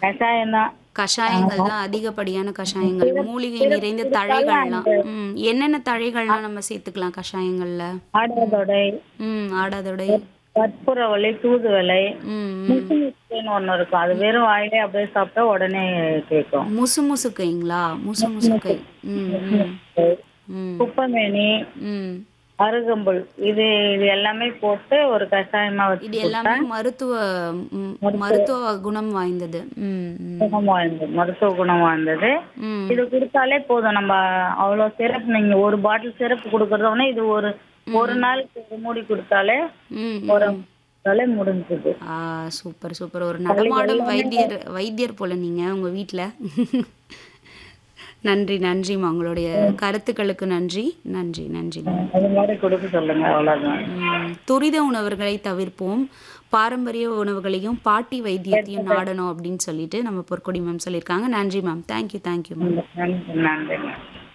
கஷாயம் தான் கஷாயங்கள் தான் அதிகப்படியான கஷாயங்கள் மூலிகை நிறைந்த தழைகள்லாம் ம் என்னென்ன தழைகள்லாம் நம்ம சேர்த்துக்கலாம் கஷாயங்கள்ல ஆடாதொடை ம் ஆடாதோடை கற்பூரவள்ளி தூதுவளை ம் ம். முசு முசுன்னு ஒண்ணு இருக்கும் அது வெறும் வாயிலே அப்படியே சாப்பிட்டா உடனே கேட்கும் முசு முசுக்கைங்களா முசு முசுக்கை ம் ம் ம் குப்பமேனி ம் அருகம்புல் இது இது எல்லாமே போட்டு ஒரு கஷாயமா இது வச்சு எல்லாமே மருத்துவ ம், மருத்துவ குணம் வாய்ந்தது ம் ம் குணம் வாய்ந்தது மருத்துவ குணம் வாய்ந்தது ம் இது கொடுத்தாலே போதும் நம்ம அவ்வளோ சிறப்பு நீங்க ஒரு பாட்டில் சிறப்பு கொடுக்கறதோட இது ஒரு ஒரு நாளுக்கு ஒரு மூடி கொடுத்தாலே ம் ஒரு கொடுத்தாலே முடிஞ்சது ஆ சூப்பர் சூப்பர் ஒரு நடமாடும் வைத்தியர் வைத்தியர் போல நீங்க உங்க வீட்ல நன்றி நன்றிம்மா உங்களுடைய கருத்துக்களுக்கு நன்றி நன்றி நன்றி அது மாதிரி கொடுக்க சொல்லுங்க அவ்வளவுதான் ம், துரித உணவுகளை தவிர்ப்போம் பாரம்பரிய உணவுகளையும் பாட்டி வைத்தியத்தையும் நாடணும் அப்படின்னு சொல்லிட்டு நம்ம பொற்கொடி மேம் சொல்லியிருக்காங்க நன்றி மேம் தேங்க்யூ தேங்க்யூ மேம் நன்றி நன்றிங்க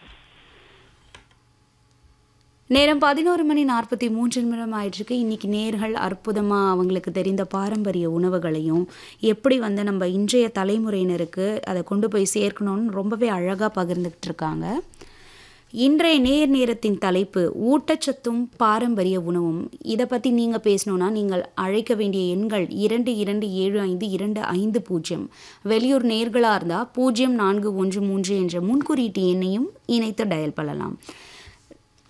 நேரம் பதினோரு மணி நாற்பத்தி மூன்று நிமிடம் ஆயிட்டிருக்கு இன்னைக்கு நேர்கள் அற்புதமாக அவங்களுக்கு தெரிந்த பாரம்பரிய உணவுகளையும் எப்படி வந்து நம்ம இன்றைய தலைமுறையினருக்கு அதை கொண்டு போய் சேர்க்கணும்னு ரொம்பவே அழகாக பகிர்ந்துக்கிட்டு இருக்காங்க இன்றைய நேர் நேரத்தின் தலைப்பு ஊட்டச்சத்தும் பாரம்பரிய உணவும் இதை பற்றி நீங்கள் பேசணுன்னா நீங்கள் அழைக்க வேண்டிய எண்கள் இரண்டு இரண்டு ஏழு ஐந்து இரண்டு ஐந்து பூஜ்ஜியம் வெளியூர் நேர்களாக இருந்தால் பூஜ்ஜியம் நான்கு ஒன்று மூன்று என்ற முன்குறியீட்டு எண்ணையும் இணைத்து டயல் பண்ணலாம்